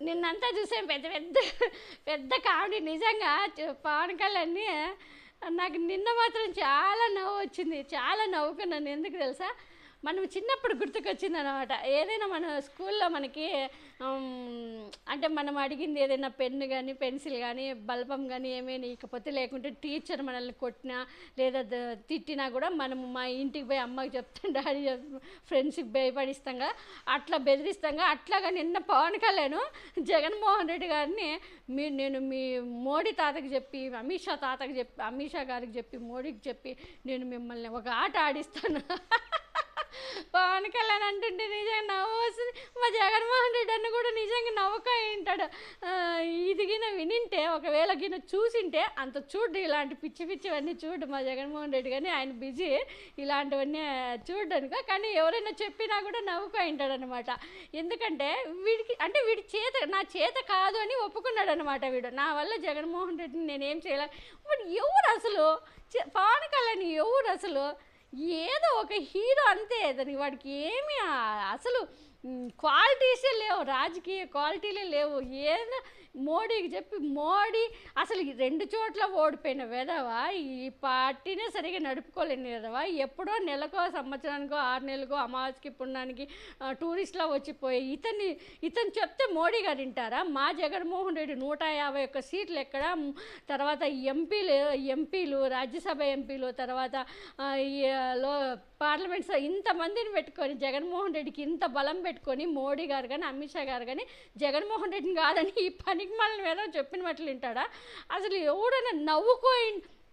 నిన్నంతా చూసాం పెద్ద పెద్ద పెద్ద కామెడీ నిజంగా చ- పవన్ కళ్యాణ్ని నాకు నిన్న మాత్రం చాలా నవ్వు వచ్చింది చాలా నవ్వుకున్నాను ఎందుకు తెలుసా మనం చిన్నప్పుడు గుర్తుకొచ్చింది అనమాట ఏదైనా మన స్కూల్లో మనకి ఉమ్, అంటే మనం అడిగింది ఏదైనా పెన్ను కానీ పెన్సిల్ కానీ బల్బం కానీ ఏమైనా ఇకపోతే లేకుంటే టీచర్ మనల్ని కొట్టినా లేదా ద- తిట్టినా కూడా మనం మా ఇంటికి పోయి అమ్మకి చెప్తాం డాడీ ఫ్రెండ్స్కి భయపడిస్తాం కదా అట్లా బెదిరిస్తాం కదా అట్లాగా నిన్న పవన్ కళ్యాణ్ జగన్మోహన్ రెడ్డి గారిని మీ నేను మీ మోడీ తాతకి చెప్పి అమిత్ షా తాతకి చెప్పి అమిత్ షా గారికి చెప్పి మోడీకి చెప్పి నేను మిమ్మల్ని ఒక ఆట ఆడిస్తాను పవన్ కళ్యాణ్ అంటుంటే నిజంగా నవ్వు వస్తుంది మా జగన్మోహన్ రెడ్డి అన్న కూడా నిజంగా నవ్వుకాయ ఉంటాడు ఆ, ఇది గిన వినింటే ఒకవేళ గిన చూసింటే అంత చూడు ఇలాంటి పిచ్చి పిచ్చివన్నీ చూడు మా జగన్మోహన్ రెడ్డి కానీ ఆయన బిజీ ఇలాంటివన్నీ చూడడానికి కానీ ఎవరైనా చెప్పినా కూడా నవ్వుకాయ ఉంటాడు అనమాట ఎందుకంటే వీడికి అంటే వీడి చేత నా చేత కాదు అని ఒప్పుకున్నాడు అనమాట వీడు నా వల్ల జగన్మోహన్ రెడ్డిని నేనేం చేయలే వాడు ఎవరు అసలు చ- పవన్ కళ్యాణ్ ఎవరు అసలు ఏదో ఒక హీరో అంతే దానికి వాడికి ఏమి ఆ- అసలు మ్, క్వాలిటీసే లేవు రాజకీయ క్వాలిటీలే లేవు ఏదో మోడీకి చెప్పి మోడీ అసలు ఈ రెండు చోట్ల ఓడిపోయిన వెధవా ఈ పార్టీనే సరిగా నడుపుకోలేని వెధవా ఎప్పుడో నెలకో సంవత్సరానికో ఆరు నెలలకో అమావాస్యకి పుణ్యానికి ఆ, టూరిస్ట్లా వచ్చిపోయి ఇతన్ని ఇతను చెప్తే మోడీ గారు వింటారా మా జగన్మోహన్ రెడ్డి నూట యాభై ఒక్క సీట్లు ఎక్కడ మ్, తర్వాత ఎంపీలు ఎంపీలు రాజ్యసభ ఎంపీలు తర్వాత ఆ, ఈ, ఆ, లో పార్లమెంట్ స- ఇంతమందిని పెట్టుకొని జగన్మోహన్ రెడ్డికి ఇంత బలం పెట్టుకొని మోడీ గారు కానీ అమిత్ షా గారు కానీ జగన్మోహన్ రెడ్డిని కాదని ఈ పనికి మనల్ని ఏదో చెప్పిన మట్లు వింటాడా అసలు ఎవడైనా నవ్వుకోయి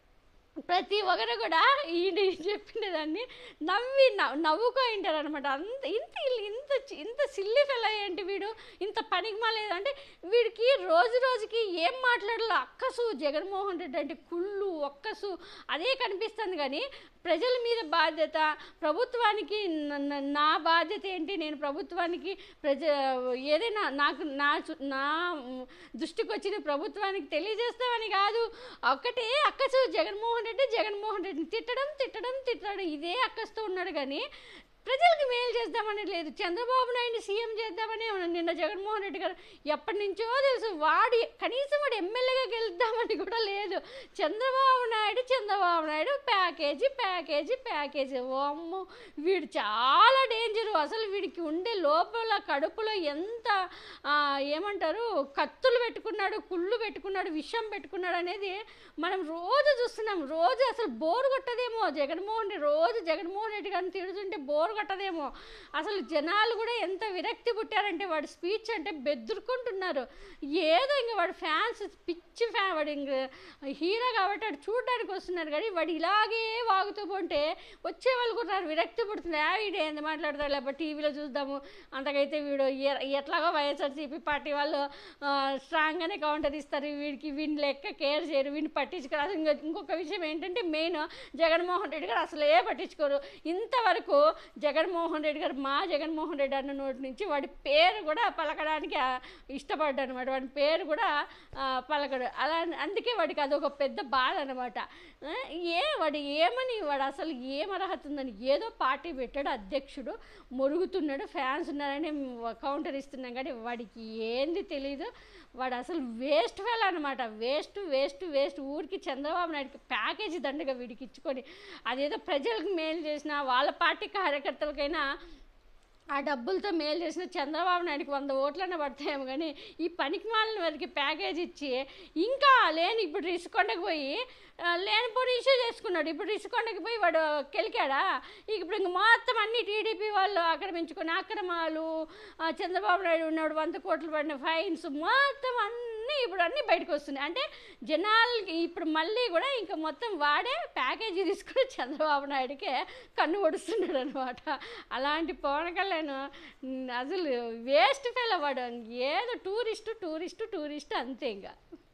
ప్రతి ఒక్కరు కూడా ఈయన చెప్పిన దాన్ని నవ్వి నవ్వు నవ్వుకో ఉంటారు అనమాట అంత ఇంత ఇంత చి- ఇంత సిల్లి ఫెల్ ఏంటి వీడు ఇంత పనికి మాలేదు అంటే వీడికి రోజు రోజుకి ఏం మాట్లాడాలో అక్కసు జగన్మోహన్ రెడ్డి అంటే కుళ్ళు ఒక్కసు అదే కనిపిస్తుంది కానీ ప్రజల మీద బాధ్యత ప్రభుత్వానికి న- న- నా బాధ్యత ఏంటి నేను ప్రభుత్వానికి ప్రజ ఏదైనా నాకు నా చు- నా మ్, దృష్టికి వచ్చిన ప్రభుత్వానికి తెలియజేస్తామని కాదు ఒక్కటే అక్కసు జగన్మోహన్ రెడ్డి జగన్మోహన్ రెడ్డిని తిట్టడం తిట్టడం తిట్టడం ఇదే అక్కస్తో ఉన్నాడు కానీ ప్రజలకు మేలు చేద్దామని లేదు చంద్రబాబు నాయుడు సీఎం చేద్దామని ఉన్నాడు. నిన్న జగన్మోహన్ రెడ్డి గారు ఎప్పటి నుంచో తెలుసు వాడు కనీసం వాడు ఎమ్మెల్యేగా గెలుద్దామని కూడా లేదు Chandrababu Naidu Chandrababu Naidu package package package ఓమ్మో వీడు చాలా డేంజరు అసలు వీడికి ఉండే లోపల కడుపులో ఎంత ఆ, ఏమంటారు కత్తులు పెట్టుకున్నాడు కుళ్ళు పెట్టుకున్నాడు విషం పెట్టుకున్నాడు అనేది మనం రోజు చూస్తున్నాం రోజు అసలు బోరు కొట్టదేమో జగన్మోహన్ రెడ్డి రోజు జగన్మోహన్ రెడ్డి గారిని తిడుతుంటే బోరు కొట్టదేమో అసలు జనాలు కూడా ఎంత విరక్తి పుట్టారంటే వాడి స్పీచ్ అంటే బెదురుకుంటున్నారు ఏదో ఇంక వాడు ఫ్యాన్స్ పిచ్చి ఫ్యాన్ వాడు ఇంక హీరో కాబట్టి వాడు చూడడానికి వస్తున్నారు కానీ వాడు ఇలాగే వాగుతూ పోంటే వచ్చే వాళ్ళు కూడా రారు, విరక్తి పుడుతుంది ఆ వీడు ఏంది మాట్లాడతాడు లేకపోతే టీవీలో చూద్దాము అంతకైతే వీడు ఎ- ఎట్లాగో వైఎస్ఆర్సీపీ పార్టీ వాళ్ళు ఆ, స్ట్రాంగ్గానే కౌంటర్ ఇస్తారు వీడికి వీడిని లెక్క కేర్ చేయరు వీడిని పట్టించుకోరు అసలు ఇంకో ఇంకొక విషయం ఏంటంటే మెయిన్ జగన్మోహన్ రెడ్డి గారు అసలు ఏ పట్టించుకోరు ఇంతవరకు జగన్మోహన్ రెడ్డి గారు మా జగన్మోహన్ రెడ్డి అన్న నోటి నుంచి వాడి పేరు కూడా పలకడానికి ఆ, ఇష్టపడ్డాడు అనమాట వాడి పేరు కూడా ఆ, పలకడు అలా అందుకే వాడికి అదొక పెద్ద బాధ అనమాట ఏ వాడు ఏమని వాడు అసలు ఏం అర్హత ఉందని ఏదో పార్టీ పెట్టాడు అధ్యక్షుడు మురుగుతున్నాడు ఫ్యాన్స్ ఉన్నారని కౌంటర్ ఇస్తున్నాం కానీ వాడికి ఏంది తెలీదు వాడు అసలు వేస్ట్ ఫెల్ అనమాట వేస్ట్ వేస్ట్ వేస్ట్ ఊరికి చంద్రబాబు నాయుడుకి ప్యాకేజీ దండగా వీడికి ఇచ్చుకొని అదేదో ప్రజలకు మేలు చేసిన వాళ్ళ పార్టీ కార్యకర్తలకైనా ఆ డబ్బులతో మేలు చేసిన చంద్రబాబు నాయుడుకి వంద ఓట్లనే పడతాయేమో కానీ ఈ పనికి మాలిన వారికి ప్యాకేజ్ ఇచ్చి ఇంకా లేని ఇప్పుడు రిసుకొండకు పోయి ఆ, లేనిపోని ఇష్యూ చేసుకున్నాడు ఇప్పుడు రిసుకొండకి పోయి వాడు కెలికాడా ఇక ఇప్పుడు ఇంక మొత్తం అన్ని టీడీపీ వాళ్ళు ఆక్రమించుకుని అక్రమాలు ఆ, చంద్రబాబు నాయుడు ఉన్నాడు వంద కోట్లు పడిన ఫైన్స్ మొత్తం అన్నీ ఇప్పుడు అన్నీ బయటకు వస్తున్నాయి అంటే జనాలకి ఇప్పుడు మళ్ళీ కూడా ఇంకా మొత్తం వాడే ప్యాకేజీ తీసుకుని చంద్రబాబు నాయుడికే కన్ను పొడుస్తున్నాడు అనమాట అలాంటి పవన్ కళ్యాణ్ ఉమ్, అసలు వేస్ట్ ఫెయిల్ అవ్వడం ఏదో టూరిస్టు టూరిస్టు టూరిస్టు అంతే ఇంకా